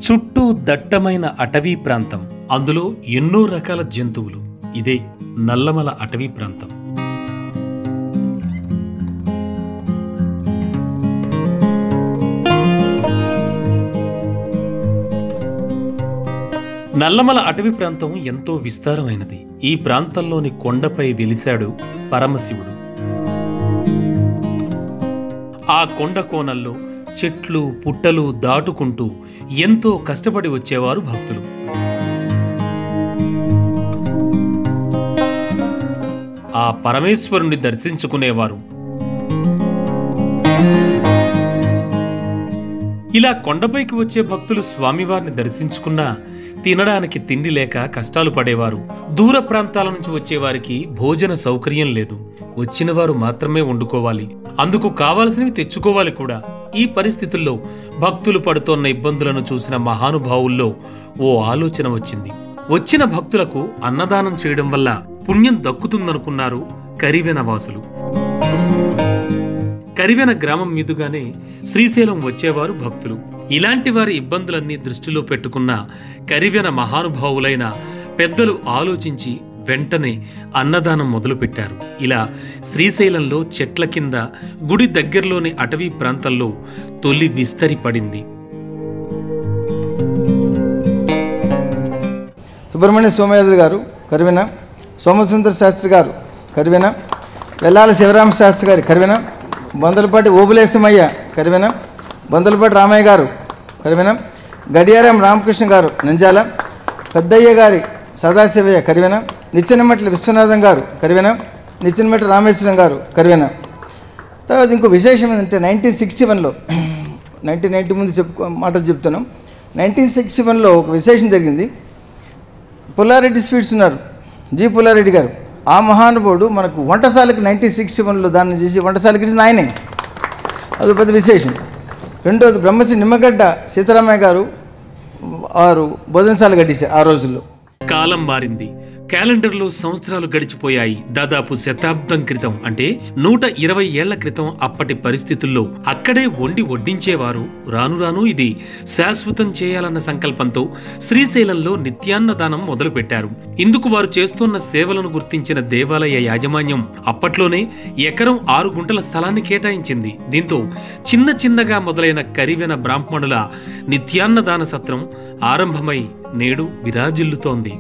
చుట్టూ దట్టమైన అటవీ ప్రాంతం అందులో ఎన్నో రకాల జంతువులు ఇదే నల్లమల అటవీ ప్రాంతం నల్లమల అటవీ ప్రాంతం ఎంతో విస్తారమైనది ఈ ప్రాంతంలోని కొండపై వెలిశాడు పరమశివుడు ఆ కొండ కోణల్లో చెట్లు పుట్టలు దాటుకుంటూ ఎంతో కష్టపడి వచ్చేవారు భక్తులు ఆ పరమేశ్వరుణ్ణి దర్శించుకునేవారు ఇలా కొండపైకి వచ్చే భక్తులు స్వామివారిని దర్శించుకున్నా తినడానికి తిండి లేక కష్టాలు పడేవారు దూర ప్రాంతాల నుంచి వచ్చేవారికి భోజన సౌకర్యం లేదు వచ్చిన వారు మాత్రమే వండుకోవాలి అందుకు కావాల్సినవి తెచ్చుకోవాలి కూడా ఈ పరిస్థితుల్లో భక్తులు పడుతోన్న ఇబ్బందులను చూసిన మహానుభావుల్లో ఓ ఆలోచన వచ్చింది వచ్చిన భక్తులకు అన్నదానం చేయడం వల్ల పుణ్యం దక్కుతుందనుకున్నారు కరివెన వాసులు కరివెన గ్రామం మీదుగానే శ్రీశైలం వచ్చేవారు భక్తులు ఇలాంటి వారి ఇబ్బందులన్నీ దృష్టిలో పెట్టుకున్న కరివెన మహానుభావులైన పెద్దలు ఆలోచించి వెంటనే అన్నదానం మొదలుపెట్టారు ఇలా శ్రీశైలంలో చెట్ల కింద గుడి దగ్గరలోని అటవీ ప్రాంతంలో తొలి విస్తరి పడింది సుబ్రహ్మణ్య సోమయాజు గారు కరివిన సోమసుందర శాస్త్రి గారు కరివిన వెల్లాల శివరామ శాస్త్రి గారి కరివిన బొందలపాటి ఓబులేశమయ్య కరివిన బొందలపాటి రామయ్య గారు కరివిన గడియారం రామకృష్ణ గారు నంజాల పెద్దయ్య గారి సదాశివయ్య కరివిన నిచ్చెనమట్ల విశ్వనాథం గారు కరివిన నిచ్చెనమట్ల రామేశ్వరం గారు కరివిన తర్వాత ఇంకో విశేషం ఏంటంటే నైన్టీన్ సిక్స్టీ వన్లో నైన్టీన్ నైన్టీ ముందు చెప్పుకో మాటలు చెప్తున్నాం నైన్టీన్ సిక్స్టీ వన్లో ఒక విశేషం జరిగింది పుల్లారెడ్డి స్వీట్స్ ఉన్నారు జి పుల్లారెడ్డి గారు ఆ మహానుభావుడు మనకు వంటశాలకి నైన్టీన్ సిక్స్టీ వన్లో దాన్ని చేసి వంటశాలకి ఇచ్చింది ఆయనే అది పెద్ద విశేషం రెండోది బ్రహ్మశ్రీ నిమ్మగడ్డ సీతారామయ్య గారు వారు భోజనశాల కట్టించారు ఆ రోజుల్లో కాలం మారింది క్యాలెండర్లో సంవత్సరాలు గడిచిపోయాయి దాదాపు శతాబ్దం క్రితం అంటే నూట ఇరవై ఏళ్ల క్రితం అప్పటి పరిస్థితుల్లో అక్కడే వండి వడ్డించేవారు రాను రాను ఇది శాశ్వతం చేయాలన్న సంకల్పంతో శ్రీశైలంలో నిత్యాన్నదానం మొదలుపెట్టారు ఇందుకు వారు చేస్తున్న సేవలను గుర్తించిన దేవాలయ యాజమాన్యం అప్పట్లోనే ఎకరం ఆరు గుంటల స్థలాన్ని కేటాయించింది దీంతో చిన్న చిన్నగా మొదలైన కరివెన బ్రాహ్మణుల నిత్యాన్నదాన సత్రం ఆరంభమై నేడు విరాజిల్లుతోంది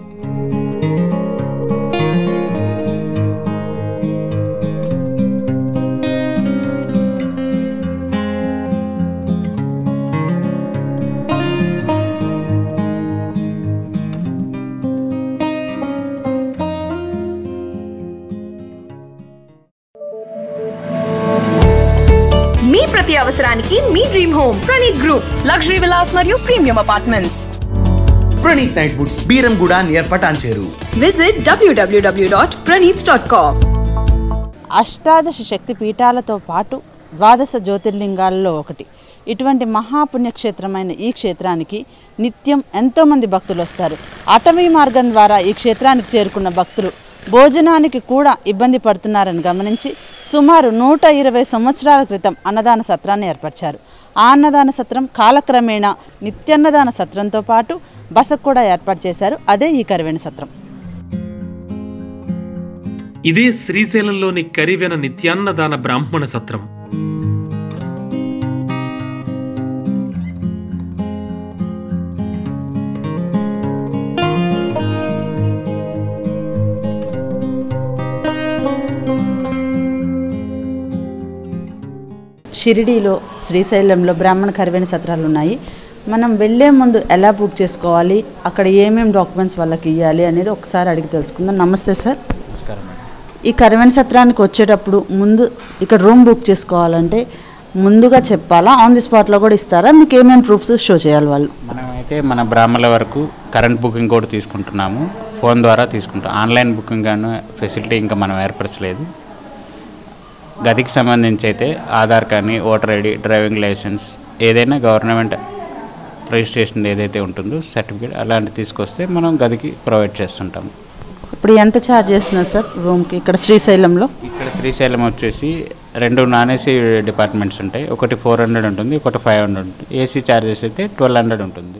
మీ ప్రతి అవసరానికి మీ dream home Praneeth group luxury villas మరియు ప్రీమియం అపార్ట్మెంట్స్ ప్రణీత్ నైట్ బుట్స్ బీరంగూడ నియర్ పటాన్చేరు విజిట్ డబ్ల్యూడబ్ల్యూడబ్ల్యూ డాట్ ప్రణీత్ డాట్ కామ్ అష్టాదశ శక్తి పీఠాలతో పాటు ద్వాదశ జ్యోతిర్లింగాల్లో ఒకటి ఇటువంటి మహాపుణ్యక్షేత్రమైన ఈ క్షేత్రానికి నిత్యం ఎంతోమంది భక్తులు వస్తారు అటవీ మార్గం ద్వారా ఈ క్షేత్రానికి చేరుకున్న భక్తులు భోజనానికి కూడా ఇబ్బంది పడుతున్నారని గమనించి సుమారు నూట ఇరవై సంవత్సరాల క్రితం అన్నదాన సత్రాన్ని ఏర్పరిచారు ఆ అన్నదాన సత్రం కాలక్రమేణా నిత్యాన్నదాన సత్రంతో పాటు బసకు కూడా ఏర్పాటు చేశారు అదే ఈ కరివేణ సత్రం ఇదే శ్రీశైలంలోని కరివెన నిత్యాన్నదాన బ్రాహ్మణ సత్రం షిరిడీలో శ్రీశైలంలో బ్రాహ్మణ కరివేణ సత్రాలు ఉన్నాయి మనం వెళ్ళే ముందు ఎలా బుక్ చేసుకోవాలి అక్కడ ఏమేమి డాక్యుమెంట్స్ వాళ్ళకి ఇవ్వాలి అనేది ఒకసారి అడిగి తెలుసుకుందాం నమస్తే సార్ ఈ కరివేణ సత్రానికి వచ్చేటప్పుడు ముందు ఇక్కడ రూమ్ బుక్ చేసుకోవాలంటే ముందుగా చెప్పాలా ఆన్ ది స్పాట్లో కూడా ఇస్తారా మీకు ఏమేమి ప్రూఫ్స్ షో చేయాలి వాళ్ళు మనమైతే మన బ్రాహ్మణుల వరకు కరెంట్ బుకింగ్ కూడా తీసుకుంటున్నాము ఫోన్ ద్వారా తీసుకుంటాం ఆన్లైన్ బుకింగ్ అనే ఫెసిలిటీ ఇంకా మనం ఏర్పరచలేదు గదికి సంబంధించి అయితే ఆధార్ కానీ ఓటర్ ఐడి డ్రైవింగ్ లైసెన్స్ ఏదైనా గవర్నమెంట్ రిజిస్ట్రేషన్ ఏదైతే ఉంటుందో సర్టిఫికేట్ అలాంటివి తీసుకొస్తే మనం గదికి ప్రొవైడ్ చేస్తుంటాము ఇప్పుడు ఎంత ఛార్జ్ చేస్తున్నారు సార్ రూమ్కి ఇక్కడ శ్రీశైలంలో ఇక్కడ శ్రీశైలం వచ్చేసి రెండు నాన్ ఏసీ డిపార్ట్మెంట్స్ ఉంటాయి ఒకటి ఫోర్ హండ్రెడ్ ఉంటుంది ఒకటి ఫైవ్ హండ్రెడ్ ఉంటుంది ఏసీ ఛార్జెస్ అయితే ట్వెల్వ్ హండ్రెడ్ ఉంటుంది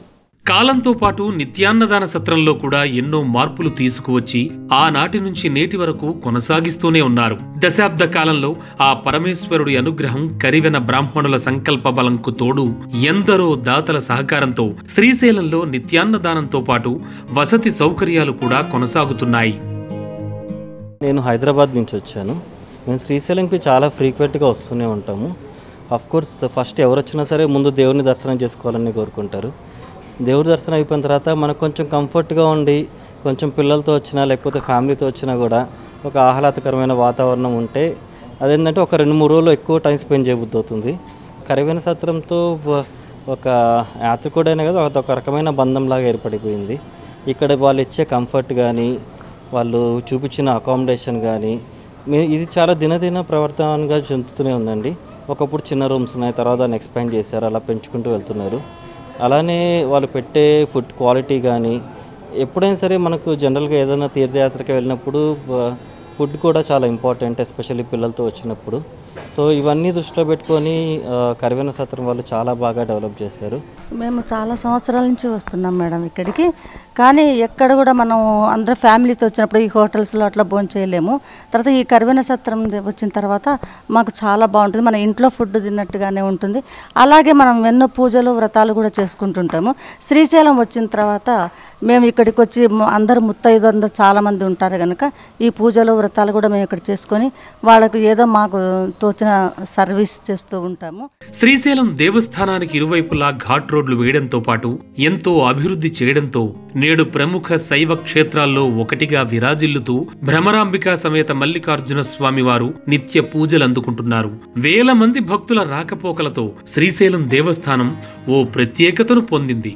కాలంతో పాటు నిత్యాన్నదాన సత్రంలో కూడా ఎన్నో మార్పులు తీసుకువచ్చి ఆనాటి నుంచి నేటి వరకు కొనసాగిస్తూనే ఉన్నారు దశాబ్ద కాలంలో ఆ పరమేశ్వరుడి అనుగ్రహం కరివెన బ్రాహ్మణుల సంకల్ప బలంకు తోడు ఎందరో దాతల సహకారంతో శ్రీశైలంలో నిత్యాన్నదానంతో పాటు వసతి సౌకర్యాలు కూడా కొనసాగుతున్నాయి నేను హైదరాబాద్ నుంచి వచ్చాను మేము శ్రీశైలంకి చాలా ఫ్రీక్వెంట్గా వస్తూనే ఉంటాము అఫ్ కోర్స్ ఫస్ట్ ఎవరు వచ్చినా సరే ముందు దేవుని దర్శనం చేసుకోవాలని కోరుకుంటారు దేవుడి దర్శనం అయిపోయిన తర్వాత మనకు కొంచెం కంఫర్ట్గా ఉండి కొంచెం పిల్లలతో వచ్చినా లేకపోతే ఫ్యామిలీతో వచ్చినా కూడా ఒక ఆహ్లాదకరమైన వాతావరణం ఉంటే అదేంటంటే ఒక రెండు మూడు రోజులు ఎక్కువ టైం స్పెండ్ చేయబుద్ధి అవుతుంది కరివెన సత్రంతో వ- ఒక యాత్రికుడైనా కదా ఒక రకమైన బంధంలాగా ఏర్పడిపోయింది ఇక్కడ వాళ్ళు ఇచ్చే కంఫర్ట్ కానీ వాళ్ళు చూపించిన అకామిడేషన్ కానీ మీ ఇది చాలా దినదిన ప్రవర్తనగా చెందుతూనే ఉందండి ఒకప్పుడు చిన్న రూమ్స్ ఉన్నాయి తర్వాత దాన్ని ఎక్స్పాండ్ చేశారు అలా పెంచుకుంటూ వెళ్తున్నారు అలానే వాళ్ళు పెట్టే ఫుడ్ క్వాలిటీ కానీ ఎప్పుడైనా సరే మనకు జనరల్గా ఏదైనా తీర్థయాత్రకి వెళ్ళినప్పుడు వ- ఫుడ్ కూడా చాలా ఇంపార్టెంట్ ఎస్పెషల్లీ పిల్లలతో వచ్చినప్పుడు సో ఇవన్నీ దృష్టిలో పెట్టుకొని ఆ, కరివెన సత్రం వాళ్ళు చాలా బాగా డెవలప్ చేశారు మేము చాలా సంవత్సరాల నుంచి వస్తున్నాం మేడం ఇక్కడికి కానీ ఎక్కడ కూడా మనం అందరం ఫ్యామిలీతో వచ్చినప్పుడు ఈ హోటల్స్లో అట్లా భోజనం చేయలేము తర్వాత ఈ కరివెన సత్రం ది- వచ్చిన తర్వాత మాకు చాలా బాగుంటుంది మన ఇంట్లో ఫుడ్ తిన్నట్టుగానే ఉంటుంది అలాగే మనం ఎన్నో పూజలు వ్రతాలు కూడా చేసుకుంటుంటాము శ్రీశైలం వచ్చిన తర్వాత మేము ఇక్కడికి వచ్చి మ- అందరూ ముత్తైదు అందరూ చాలామంది ఉంటారు కనుక ఈ పూజలు వ్రతాలు కూడా మేము ఇక్కడ చేసుకొని వాళ్ళకు ఏదో మాకు తోచిన సర్వీస్ చేస్తూ ఉంటాము శ్రీశైలం దేవస్థానానికి ఇరువైపులా ఘాట్ రోడ్లు వేయడంతో పాటు ఎంతో అభివృద్ధి చేయడంతో నేడు ప్రముఖ శైవ క్షేత్రాల్లో ఒకటిగా విరాజిల్లుతూ భ్రమరాంబిక సమేత మల్లికార్జున స్వామివారు నిత్య పూజలు అందుకుంటున్నారు వేల మంది భక్తుల రాకపోకలతో శ్రీశైలం దేవస్థానం ఓ ప్రత్యేకతను పొందింది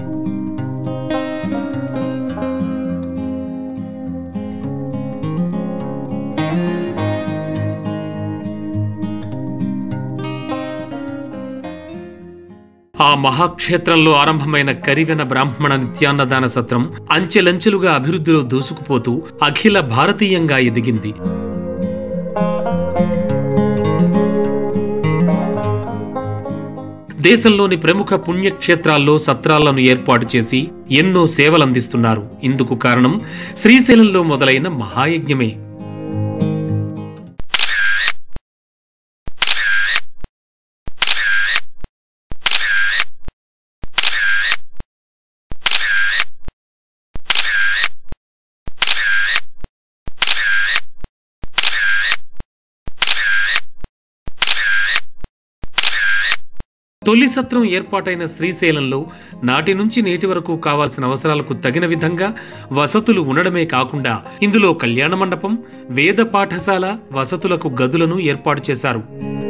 ఆ మహాక్షేత్రంలో ఆరంభమైన కరివెన బ్రాహ్మణ నిత్యాన్నదాన సత్రం అంచెలంచెలుగా అభివృద్ధిలో దూసుకుపోతూ అఖిల భారతీయంగా ఎదిగింది దేశంలోని ప్రముఖ పుణ్యక్షేత్రాల్లో సత్రాలను ఏర్పాటు చేసి ఎన్నో సేవలందిస్తున్నారు ఇందుకు కారణం శ్రీశైలంలో మొదలైన మహాయజ్ఞమే తొలి సత్రం ఏర్పాటైన శ్రీశైలంలో నాటి నుంచి నేటి వరకు కావాల్సిన అవసరాలకు తగిన విధంగా వసతులు ఉండడమే కాకుండా ఇందులో కళ్యాణ మండపం వేద పాఠశాల వసతులకు గదులను ఏర్పాటు చేశారు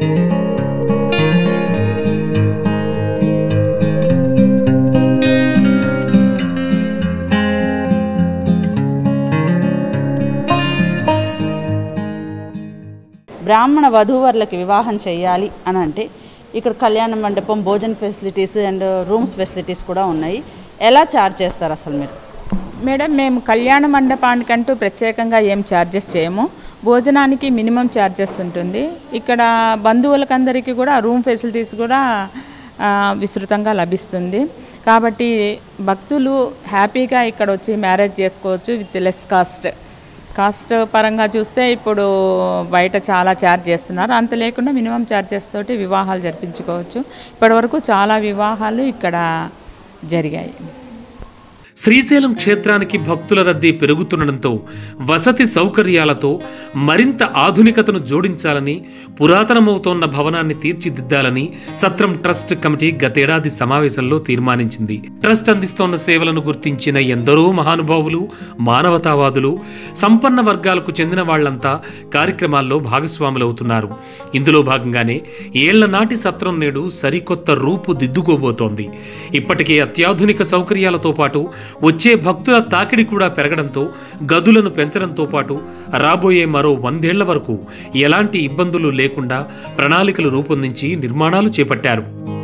బ్రాహ్మణ వధూవరులకి వివాహం చేయాలి అని అంటే ఇక్కడ కళ్యాణ మండపం భోజన ఫెసిలిటీస్ అండ్ రూమ్స్ ఫెసిలిటీస్ కూడా ఉన్నాయి ఎలా ఛార్జ్ చేస్తారు అసలు మీరు మేడం మేము కళ్యాణ మండపానికంటూ ప్రత్యేకంగా ఏం ఛార్జెస్ చేయము భోజనానికి మినిమం ఛార్జెస్ ఉంటుంది ఇక్కడ బంధువులకందరికీ కూడా రూమ్ ఫెసిలిటీస్ కూడా ఆ, విస్తృతంగా లభిస్తుంది కాబట్టి భక్తులు హ్యాపీగా ఇక్కడ వచ్చి మ్యారేజ్ చేసుకోవచ్చు విత్ లెస్ కాస్ట్ కాస్ట్ పరంగా చూస్తే ఇప్పుడు బయట చాలా ఛార్జ్ చేస్తున్నారు అంత లేకుండా మినిమం ఛార్జెస్ తోటి వివాహాలు జరిపించుకోవచ్చు ఇప్పటివరకు చాలా వివాహాలు ఇక్కడ జరిగాయి శ్రీశైలం క్షేత్రానికి భక్తుల రద్దీ పెరుగుతుండటంతో వసతి సౌకర్యాలతో మరింత ఆధునికతను జోడించాలని పురాతనమవుతోన్న భవనాన్ని తీర్చిదిద్దాలని సత్రం ట్రస్ట్ కమిటీ గతేడాది సమావేశంలో తీర్మానించింది ట్రస్ట్ అందిస్తోన్న సేవలను గుర్తించిన ఎందరో మహానుభావులు మానవతావాదులు సంపన్న వర్గాలకు చెందిన వాళ్లంతా కార్యక్రమాల్లో భాగస్వాములవుతున్నారు ఇందులో భాగంగానే ఏళ్ల నాటి సత్రం నేడు సరికొత్త రూపు దిద్దుకోబోతోంది ఇప్పటికే అత్యాధునిక సౌకర్యాలతో పాటు వచ్చే భక్తుల తాకిడి కూడా పెరగడంతో గదులను పెంచడంతో పాటు రాబోయే మరో వందేళ్ల వరకు ఎలాంటి ఇబ్బందులు లేకుండా ప్రణాళికలు రూపొందించి నిర్మాణాలు చేపట్టారు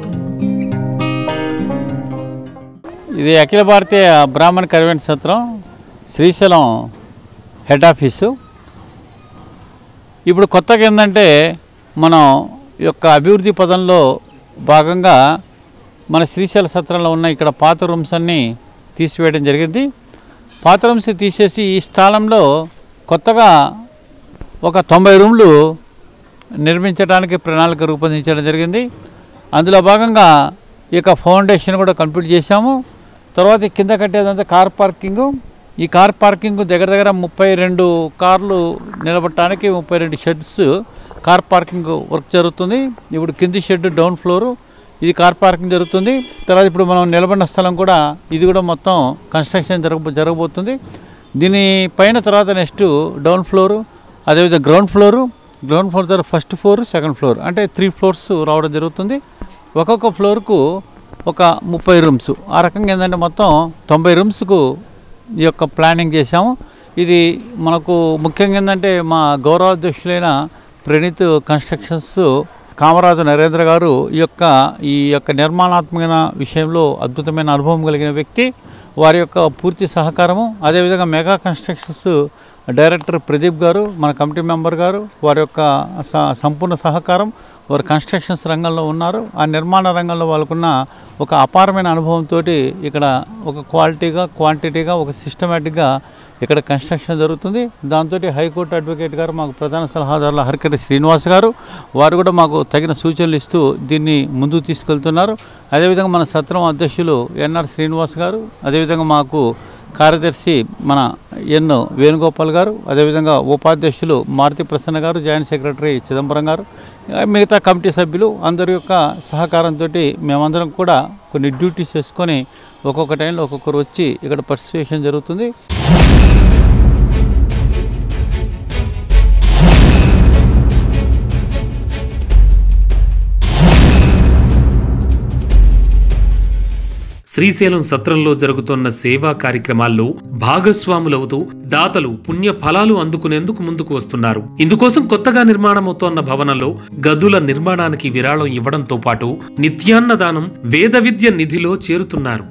ఇది అఖిల భారతీయ బ్రాహ్మణ కరివెంట్ సత్రం శ్రీశైలం హెడ్ ఆఫీసు ఇప్పుడు కొత్తగా ఏంటంటే మనం ఈ యొక్క అభివృద్ధి పదంలో భాగంగా మన శ్రీశైల సత్రంలో ఉన్న ఇక్కడ పాత రూమ్స్ అన్నీ తీసివేయడం జరిగింది పాత రూమ్స్ తీసేసి ఈ స్థలంలో కొత్తగా ఒక తొంభై రూమ్లు నిర్మించడానికి ప్రణాళిక రూపొందించడం జరిగింది అందులో భాగంగా ఈ యొక్క ఫౌండేషన్ కూడా కంప్లీట్ చేశాము తర్వాత ఈ కింద కట్టేదంతా కార్ పార్కింగు ఈ కార్ పార్కింగ్ దగ్గర దగ్గర ముప్పై రెండు కార్లు నిలబడటానికి ముప్పై రెండు షెడ్స్ కార్ పార్కింగ్ వర్క్ జరుగుతుంది ఇప్పుడు కింది షెడ్ డౌన్ ఫ్లోరు ఇది కార్ పార్కింగ్ జరుగుతుంది తర్వాత ఇప్పుడు మనం నిలబడిన స్థలం కూడా ఇది కూడా మొత్తం కన్స్ట్రక్షన్ జరగ జరగబోతుంది దీని పైన తర్వాత నెక్స్ట్ డౌన్ ఫ్లోరు అదేవిధంగా గ్రౌండ్ ఫ్లోరు గ్రౌండ్ ఫ్లోర్ తర్వాత ఫస్ట్ ఫ్లోర్ సెకండ్ ఫ్లోర్ అంటే త్రీ ఫ్లోర్స్ రావడం జరుగుతుంది ఒక్కొక్క ఫ్లోర్కు ఒక ముప్పై రూమ్స్ ఆ రకంగా ఏంటంటే మొత్తం తొంభై రూమ్స్కు ఈ యొక్క ప్లానింగ్ చేశాము ఇది మనకు ముఖ్యంగా ఏంటంటే మా గౌరవాధ్యక్షులైన ప్రణీత్ కన్స్ట్రక్షన్స్ కామరాజు నరేంద్ర గారు ఈ యొక్క ఈ యొక్క నిర్మాణాత్మకమైన విషయంలో అద్భుతమైన అనుభవం కలిగిన వ్యక్తి వారి యొక్క పూర్తి సహకారము అదేవిధంగా మెగా కన్స్ట్రక్షన్స్ డైరెక్టర్ ప్రదీప్ గారు మన కమిటీ మెంబర్ గారు వారి యొక్క స- సంపూర్ణ సహకారం వారు కన్స్ట్రక్షన్స్ రంగంలో ఉన్నారు ఆ నిర్మాణ రంగంలో వాళ్ళకున్న ఒక అపారమైన అనుభవంతో ఇక్కడ ఒక క్వాలిటీగా క్వాంటిటీగా ఒక సిస్టమేటిక్గా ఇక్కడ కన్స్ట్రక్షన్ జరుగుతుంది దాంతో హైకోర్టు అడ్వకేట్ గారు మాకు ప్రధాన సలహాదారుల హరికటి శ్రీనివాస్ గారు వారు కూడా మాకు తగిన సూచనలు ఇస్తూ దీన్ని ముందుకు తీసుకెళ్తున్నారు అదేవిధంగా మన సత్రం అధ్యక్షులు ఎన్ఆర్ శ్రీనివాస్ గారు అదేవిధంగా మాకు కార్యదర్శి మన ఎన్ వేణుగోపాల్ గారు అదేవిధంగా ఉపాధ్యక్షులు మారుతి ప్రసన్న గారు జాయింట్ సెక్రటరీ చిదంబరం గారు మిగతా కమిటీ సభ్యులు అందరి యొక్క సహకారంతో మేమందరం కూడా కొన్ని డ్యూటీస్ వేసుకొని ఒక్కొక్క టైంలో ఒక్కొక్కరు వచ్చి ఇక్కడ పార్టిసిపేషన్ జరుగుతుంది శ్రీశైలం సత్రంలో జరుగుతున్న సేవా కార్యక్రమాల్లో భాగస్వాములవుతూ దాతలు పుణ్య ఫలాలు అందుకునేందుకు ముందుకు వస్తున్నారు ఇందుకోసం కొత్తగా నిర్మాణమవుతోన్న భవనంలో గదుల నిర్మాణానికి విరాళం ఇవ్వడంతో పాటు నిత్యాన్నదానం వేద విద్య నిధిలో చేరుతున్నారు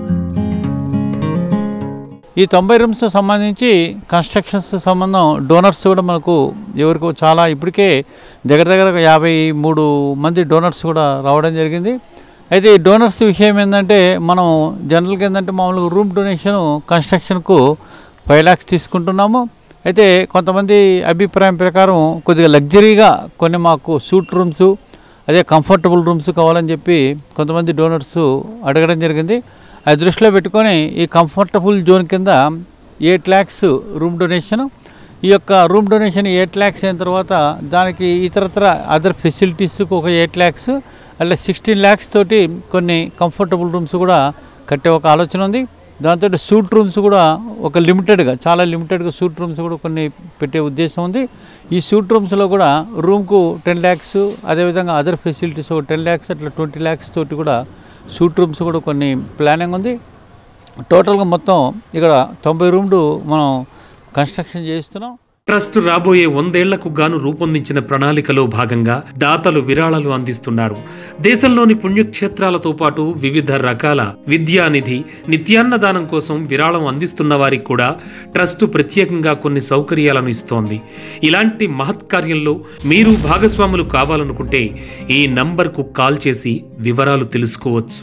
ఈ తొంభై రూమ్స్ సంబంధించి కన్స్ట్రక్షన్స్ సంబంధం డోనర్స్ కూడా మనకు ఎవరికో చాలా ఇప్పటికే దగ్గర దగ్గర ఒక యాభై మూడు మంది డోనర్స్ కూడా రావడం జరిగింది అయితే ఈ డోనర్స్ విషయం ఏంటంటే మనం జనరల్గా ఏంటంటే మామూలుగా రూమ్ డొనేషన్ కన్స్ట్రక్షన్కు ఫైవ్ ల్యాక్స్ తీసుకుంటున్నాము అయితే కొంతమంది అభిప్రాయం ప్రకారం కొద్దిగా లగ్జరీగా కొన్ని మాకు సూట్ రూమ్స్ అదే కంఫర్టబుల్ రూమ్స్ కావాలని చెప్పి కొంతమంది డోనర్స్ అడగడం జరిగింది అది దృష్టిలో పెట్టుకొని ఈ కంఫర్టబుల్ జోన్ కింద ఎయిట్ ల్యాక్స్ రూమ్ డొనేషన్ ఈ యొక్క రూమ్ డొనేషన్ ఎయిట్ ల్యాక్స్ అయిన తర్వాత దానికి ఇతరత్ర అదర్ ఫెసిలిటీస్కి ఒక ఎయిట్ ల్యాక్స్ అలా సిక్స్టీన్ ల్యాక్స్ తోటి కొన్ని కంఫర్టబుల్ రూమ్స్ కూడా కట్టే ఒక ఆలోచన ఉంది దాంతో సూట్ రూమ్స్ కూడా ఒక లిమిటెడ్గా చాలా లిమిటెడ్గా సూట్ రూమ్స్ కూడా కొన్ని పెట్టే ఉద్దేశం ఉంది ఈ సూట్ రూమ్స్లో కూడా రూమ్కు టెన్ ల్యాక్స్ అదేవిధంగా అదర్ ఫెసిలిటీస్ ఒక టెన్ ల్యాక్స్ అట్లా ట్వంటీ ల్యాక్స్ తోటి కూడా సూట్ రూమ్స్ కూడా కొన్ని ప్లానింగ్ ఉంది టోటల్గా మొత్తం ఇక్కడ తొంభై రూమ్లు మనం కన్స్ట్రక్షన్ చేస్తున్నాం ట్రస్ట్ రాబోయే వందేళ్లకు గాను రూపొందించిన ప్రణాళికలో భాగంగా దాతలు విరాళాలు అందిస్తున్నారు దేశంలోని పుణ్యక్షేత్రాలతో పాటు వివిధ రకాల విద్యానిధి నిత్యాన్నదానం కోసం విరాళం అందిస్తున్న వారికి కూడా ట్రస్ట్ ప్రత్యేకంగా కొన్ని సౌకర్యాలను ఇస్తోంది ఇలాంటి మహత్కార్యంలో మీరు భాగస్వాములు కావాలనుకుంటే ఈ నంబర్కు కాల్ చేసి వివరాలు తెలుసుకోవచ్చు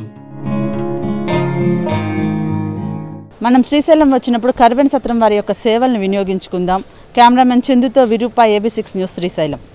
మనం శ్రీశైలం వచ్చినప్పుడు కర్వెన్ సత్రం వారి యొక్క సేవలను వినియోగించుకుందాం కెమెరామెన్ చందుతో Virupa AB six news Srisailam